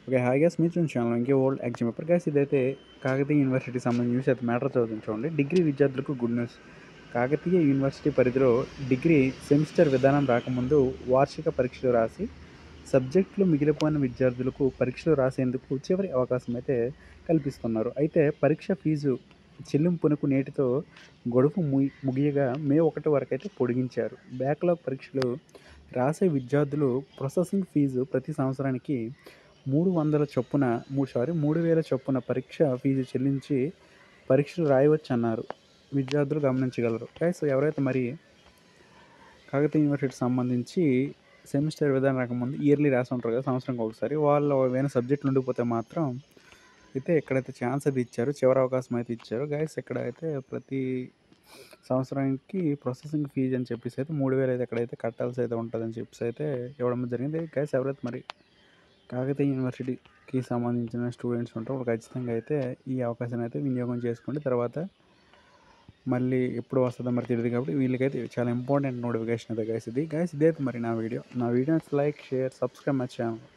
okay hi gas మీరు చూసిన channel ఇంకే ఓల్డ్ ఎగ్జామ్ పేపర్ గ్యాస్ ఇదైతే కాకతీయ యూనివర్సిటీ సంబంధించి న్యూస్ అయితే మ్యాటర్ చదువుతుంది చూడండి డిగ్రీ విద్యార్థులకు గుడ్ న్యూస్ కాకతీయ యూనివర్సిటీ పరిధిలో డిగ్రీ సెమిస్టర్ విధానం రాకముందు వార్షిక పరీక్షలు రాసి సబ్జెక్టులు మిగిలిపోయిన విద్యార్థులకు పరీక్షలు రాసేందుకు చివరి అవకాశం అయితే కల్పిస్తున్నారు అయితే పరీక్ష ఫీజు చెల్లింపునకు నేటితో గడువు ముగి ముగియగా మే ఒకటి వరకు అయితే పొడిగించారు బ్యాక్లాగ్ పరీక్షలు రాసే విద్యార్థులు ప్రాసెసింగ్ ఫీజు ప్రతి సంవత్సరానికి మూడు వందల చొప్పున మూడు సారీ మూడు వేల చొప్పున పరీక్ష ఫీజు చెల్లించి పరీక్షలు రాయవచ్చు అన్నారు విద్యార్థులు గమనించగలరు సో ఎవరైతే మరి కాకతీయ యూనివర్సిటీకి సంబంధించి సెమిస్టర్ విధానం రాకముందు ఇయర్లీ రాసి ఉంటారు కదా సంవత్సరంకి ఒకసారి వాళ్ళు ఏమైనా సబ్జెక్టులు ఉండిపోతే మాత్రం అయితే ఎక్కడైతే ఛాన్స్ అయితే ఇచ్చారు చివరి అవకాశం అయితే ఇచ్చారు గైస్ ఎక్కడైతే ప్రతి సంవత్సరానికి ప్రాసెసింగ్ ఫీజు అని చెప్పేసి అయితే మూడు వేలు అయితే ఎక్కడైతే కట్టాల్సి అయితే ఉంటుందని చెప్పేసి అయితే ఇవ్వడం జరిగింది గైస్ ఎవరైతే మరి కాకతీయ యూనివర్సిటీకి సంబంధించిన స్టూడెంట్స్ ఉంటారో వాళ్ళు ఖచ్చితంగా అయితే ఈ అవకాశాన్ని అయితే వినియోగం చేసుకోండి తర్వాత మళ్ళీ ఎప్పుడు వస్తుందో మరి తెలియదు కాబట్టి వీళ్ళకైతే చాలా ఇంపార్టెంట్ నోటిఫికేషన్ అయితే గైస్ ఇది గైస్ ఇదే మరి నా వీడియో నా videos like share subscribe my channel